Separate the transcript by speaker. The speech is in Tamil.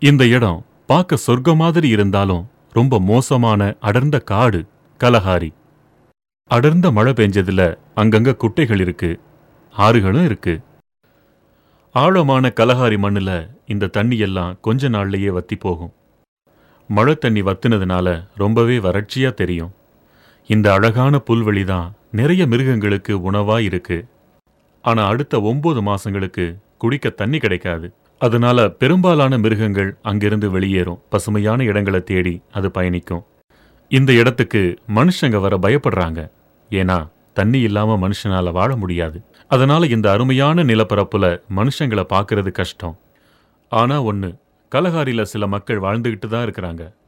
Speaker 1: இந்த இடம் பார்க்க சொர்க்கம் மாதிரி இருந்தாலும் ரொம்ப மோசமான அடர்ந்த காடு கலஹாரி அடர்ந்த மழை பெஞ்சதுல அங்கங்க குட்டைகள் இருக்கு ஆறுகளும் இருக்கு ஆழமான கலஹாரி மண்ணுல இந்த தண்ணி எல்லாம் கொஞ்ச நாள்லயே வத்தி போகும் மழை தண்ணி வத்துனதுனால ரொம்பவே வறட்சியா தெரியும் இந்த அழகான புல்வெளி தான் நிறைய மிருகங்களுக்கு உணவா இருக்கு ஆனா அடுத்த ஒன்பது மாசங்களுக்கு குடிக்க தண்ணி கிடைக்காது அதனால பெரும்பாலான மிருகங்கள் அங்கிருந்து வெளியேறும் பசுமையான இடங்களை தேடி அது பயணிக்கும் இந்த இடத்துக்கு மனுஷங்க வர பயப்படுறாங்க ஏன்னா தண்ணி இல்லாம மனுஷனால வாழ முடியாது அதனால இந்த அருமையான நிலப்பரப்புல மனுஷங்களை பார்க்கறது கஷ்டம் ஆனா ஒண்ணு கலகாரில சில மக்கள் வாழ்ந்துகிட்டு தான் இருக்கிறாங்க